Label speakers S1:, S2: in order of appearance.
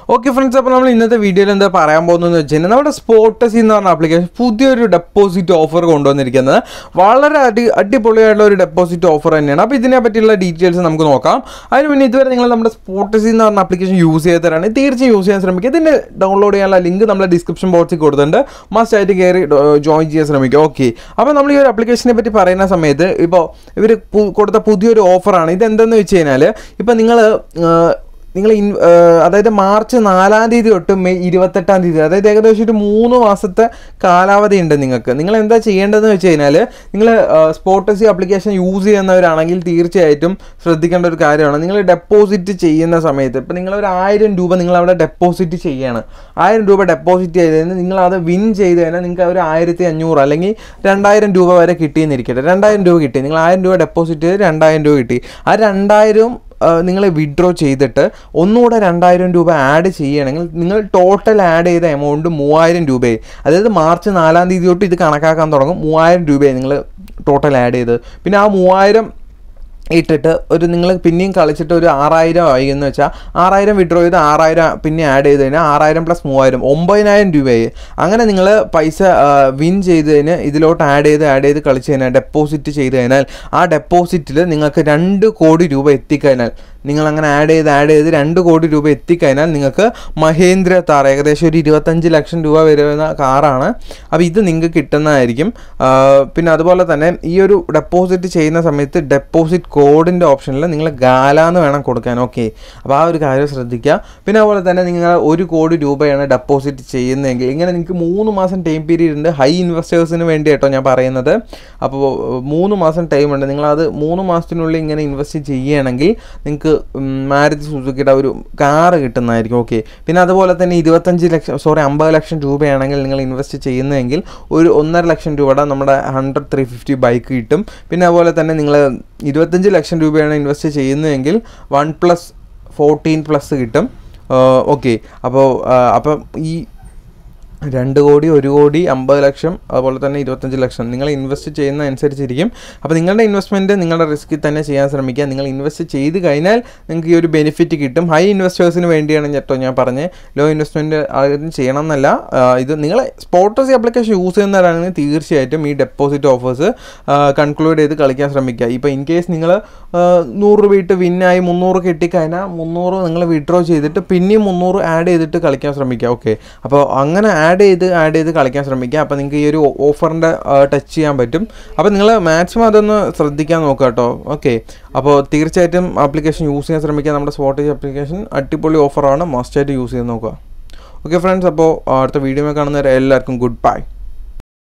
S1: okay friends അപ്പോൾ നമ്മൾ ഇന്നത്തെ വീഡിയോയിൽ എന്താ പറയാൻ പോകുന്നതെന്ന് വെച്ച് കഴിഞ്ഞാൽ നമ്മുടെ സ്പോട്ടസി എന്ന് പറഞ്ഞ ആപ്ലിക്കേഷൻ പുതിയൊരു ഡെപ്പോസിറ്റ് ഓഫർ കൊണ്ടുവന്നിരിക്കുന്നത് വളരെ അടി അടിപൊളിയായിട്ടുള്ള ഒരു ഡെപ്പോസിറ്റ് ഓഫർ തന്നെയാണ് അപ്പോൾ ഇതിനെ പറ്റിയുള്ള ഡീറ്റെയിൽസ് നമുക്ക് നോക്കാം അതിന് മുന്നേ ഇതുവരെ നിങ്ങൾ നമ്മുടെ സ്പോട്ടസി എന്ന് പറഞ്ഞ ആപ്ലിക്കേഷൻ യൂസ് ചെയ്തവരാണ് തീർച്ചയായും യൂസ് ചെയ്യാൻ ശ്രമിക്കുക ഇതിൻ്റെ ഡൗൺലോഡ് ചെയ്യാനുള്ള ലിങ്ക് നമ്മുടെ ഡിസ്ക്രിപ്ഷൻ ബോക്സിൽ കൊടുത്തിട്ടുണ്ട് മസ്റ്റ് ആയിട്ട് കയറി ജോയിൻ ചെയ്യാൻ ശ്രമിക്കുക ഓക്കെ അപ്പോൾ നമ്മൾ ഈ ഒരു ആപ്ലിക്കേഷനെ പറ്റി പറയുന്ന സമയത്ത് ഇപ്പോൾ ഇവർ കൊടുത്ത പുതിയൊരു ഓഫറാണ് ഇതെന്തെന്ന് വെച്ച് കഴിഞ്ഞാൽ ഇപ്പോൾ നിങ്ങൾ നിങ്ങൾ ഇൻ അതായത് മാർച്ച് നാലാം തീയതി തൊട്ട് മെയ് ഇരുപത്തെട്ടാം തീയതി അതായത് ഏകദേശം ഒരു മൂന്ന് മാസത്തെ കാലാവധി ഉണ്ട് നിങ്ങൾക്ക് നിങ്ങൾ എന്താ ചെയ്യേണ്ടതെന്ന് വെച്ച് കഴിഞ്ഞാൽ നിങ്ങൾ സ്പോട്ടസി ആപ്ലിക്കേഷൻ യൂസ് ചെയ്യുന്നവരാണെങ്കിൽ തീർച്ചയായിട്ടും ശ്രദ്ധിക്കേണ്ട ഒരു കാര്യമാണ് നിങ്ങൾ ഡെപ്പോസിറ്റ് ചെയ്യുന്ന സമയത്ത് ഇപ്പം നിങ്ങൾ ഒരു ആയിരം രൂപ നിങ്ങൾ അവിടെ ഡെപ്പോസിറ്റ് ചെയ്യാണ് ആയിരം രൂപ ഡെപ്പോസിറ്റ് ചെയ്തതിന് നിങ്ങൾ അത് വിൻ ചെയ്ത് കഴിഞ്ഞാൽ നിങ്ങൾക്ക് ഒരു ആയിരത്തി അഞ്ഞൂറ് അല്ലെങ്കിൽ രണ്ടായിരം രൂപ വരെ കിട്ടിയെന്നിരിക്കട്ടെ രണ്ടായിരം രൂപ കിട്ടി നിങ്ങൾ ആയിരം രൂപ ഡെപ്പോസിറ്റ് ചെയ്ത് രണ്ടായിരം രൂപ കിട്ടി ആ രണ്ടായിരം നിങ്ങൾ വിഡ്രോ ചെയ്തിട്ട് ഒന്നുകൂടെ രണ്ടായിരം രൂപ ആഡ് ചെയ്യുകയാണെങ്കിൽ നിങ്ങൾ ടോട്ടൽ ആഡ് ചെയ്ത എമൗണ്ട് മൂവായിരം രൂപയായി അതായത് മാർച്ച് നാലാം തീയതി തൊട്ട് ഇത് കണക്കാക്കാൻ തുടങ്ങും മൂവായിരം രൂപയായി നിങ്ങൾ ടോട്ടൽ ആഡ് ചെയ്ത് പിന്നെ ആ മൂവായിരം ഇട്ടിട്ട് ഒരു നിങ്ങൾ പിന്നെയും കളിച്ചിട്ട് ഒരു ആറായിരം ആയി എന്ന് വെച്ചാൽ ആറായിരം വിഡ്രോ ചെയ്ത് ആറായിരം പിന്നെ ആഡ് ചെയ്ത് കഴിഞ്ഞാൽ ആറായിരം പ്ലസ് മൂവായിരം ഒമ്പതിനായിരം രൂപയായി അങ്ങനെ നിങ്ങൾ പൈസ വിൻ ചെയ്തതിന് ഇതിലോട്ട് ആഡ് ചെയ്ത് ആഡ് ചെയ്ത് കളിച്ച് കഴിഞ്ഞാൽ ഡെപ്പോസിറ്റ് ചെയ്ത് കഴിഞ്ഞാൽ ആ ഡെപ്പോസിറ്റിൽ നിങ്ങൾക്ക് രണ്ട് കോടി രൂപ എത്തിക്കഴിഞ്ഞാൽ നിങ്ങൾ അങ്ങനെ ആഡ് ചെയ്ത് ആഡ് ചെയ്ത് രണ്ട് കോടി രൂപ എത്തിക്കഴിഞ്ഞാൽ നിങ്ങൾക്ക് മഹേന്ദ്ര താർ ഏകദേശം ഒരു ഇരുപത്തഞ്ച് ലക്ഷം രൂപ വരുന്ന കാറാണ് അപ്പോൾ ഇത് നിങ്ങൾക്ക് കിട്ടുന്നതായിരിക്കും പിന്നെ അതുപോലെ തന്നെ ഈ ഒരു ഡെപ്പോസിറ്റ് ചെയ്യുന്ന സമയത്ത് ഡെപ്പോസിറ്റ് കോഡിൻ്റെ ഓപ്ഷനിൽ നിങ്ങൾ ഗാല എന്ന് വേണം കൊടുക്കാൻ ഓക്കെ അപ്പോൾ ആ ഒരു കാര്യം ശ്രദ്ധിക്കുക പിന്നെ അതുപോലെ തന്നെ നിങ്ങൾ ഒരു കോടി രൂപയാണ് ഡെപ്പോസിറ്റ് ചെയ്യുന്നതെങ്കിൽ ഇങ്ങനെ നിങ്ങൾക്ക് മൂന്ന് മാസം ടൈം പീരീഡ് ഉണ്ട് ഹൈ ഇൻവെസ്റ്റേഴ്സിന് വേണ്ടി കേട്ടോ ഞാൻ പറയുന്നത് അപ്പോൾ മൂന്ന് മാസം ടൈം ഉണ്ട് നിങ്ങളത് മൂന്ന് മാസത്തിനുള്ളിൽ ഇങ്ങനെ ഇൻവെസ്റ്റ് ചെയ്യുകയാണെങ്കിൽ നിങ്ങൾക്ക് മാരുതി സുസുക്കിയുടെ ഒരു കാറ് കിട്ടുന്നതായിരിക്കും ഓക്കെ പിന്നെ അതുപോലെ തന്നെ ഇരുപത്തഞ്ച് ലക്ഷം സോറി അമ്പത് ലക്ഷം രൂപയാണെങ്കിൽ നിങ്ങൾ ഇൻവെസ്റ്റ് ചെയ്യുന്നതെങ്കിൽ ഒരു ഒന്നര ലക്ഷം രൂപയുടെ നമ്മുടെ ഹൺഡ്രഡ് ത്രീ ഫിഫ്റ്റി ബൈക്ക് കിട്ടും പിന്നെ അതുപോലെ തന്നെ നിങ്ങൾ ഇരുപത്തഞ്ച് ലക്ഷം രൂപയാണ് ഇൻവെസ്റ്റ് ചെയ്യുന്നതെങ്കിൽ വൺ പ്ലസ് ഫോർട്ടീൻ പ്ലസ് കിട്ടും ഓക്കെ അപ്പോൾ അപ്പം ഈ രണ്ട് കോടി ഒരു കോടി അമ്പത് ലക്ഷം അതുപോലെ തന്നെ ഇരുപത്തഞ്ച് ലക്ഷം നിങ്ങൾ ഇൻവെസ്റ്റ് ചെയ്യുന്ന അനുസരിച്ചിരിക്കും അപ്പോൾ നിങ്ങളുടെ ഇൻവെസ്റ്റ്മെൻറ്റ് നിങ്ങളുടെ റിസ്കിൽ തന്നെ ചെയ്യാൻ ശ്രമിക്കുക നിങ്ങൾ ഇൻവെസ്റ്റ് ചെയ്ത് കഴിഞ്ഞാൽ നിങ്ങൾക്ക് ഈ ഒരു ബെനിഫിറ്റ് കിട്ടും ഹൈ ഇൻവെസ്റ്റേഴ്സിന് വേണ്ടിയാണ് കേട്ടോ ഞാൻ പറഞ്ഞ് ലോ ഇൻവെസ്റ്റ്മെൻറ്റ് ആരും ചെയ്യണം എന്നല്ല ഇത് നിങ്ങൾ സ്പോട്ടസി ആപ്ലിക്കേഷൻ യൂസ് ചെയ്യുന്നവരാണെങ്കിൽ തീർച്ചയായിട്ടും ഈ ഡെപ്പോസിറ്റ് ഓഫേഴ്സ് കൺക്ലൂഡ് ചെയ്ത് കളിക്കാൻ ശ്രമിക്കുക ഇപ്പോൾ ഇൻ കേസ് നിങ്ങൾ നൂറ് രൂപ ഇട്ട് വിന്നായി മുന്നൂറ് കിട്ടിക്കഴിഞ്ഞാൽ മുന്നൂറ് നിങ്ങൾ വിഡ്രോ ചെയ്തിട്ട് പിന്നെയും മുന്നൂറ് ആഡ് ചെയ്തിട്ട് കളിക്കാൻ ശ്രമിക്കുക ഓക്കെ അപ്പോൾ അങ്ങനെ ആഡ് ചെയ്ത് ആഡ് ചെയ്ത് കളിക്കാൻ ശ്രമിക്കുക അപ്പോൾ നിങ്ങൾക്ക് ഈ ഒരു ഓഫറിൻ്റെ ടച്ച് ചെയ്യാൻ പറ്റും അപ്പോൾ നിങ്ങൾ മാക്സിമം അതൊന്ന് ശ്രദ്ധിക്കാൻ നോക്കുക കേട്ടോ ഓക്കെ അപ്പോൾ തീർച്ചയായിട്ടും ആപ്ലിക്കേഷൻ യൂസ് ചെയ്യാൻ ശ്രമിക്കുക നമ്മുടെ സ്പോട്ടേജ് ആപ്ലിക്കേഷൻ അടിപൊളി ഓഫറാണ് മസ്റ്റായിട്ട് യൂസ് ചെയ്ത് നോക്കുക ഓക്കെ ഫ്രണ്ട്സ് അപ്പോൾ അടുത്ത വീഡിയോ കാണുന്നവരെ എല്ലാവർക്കും ഗുഡ് ബൈ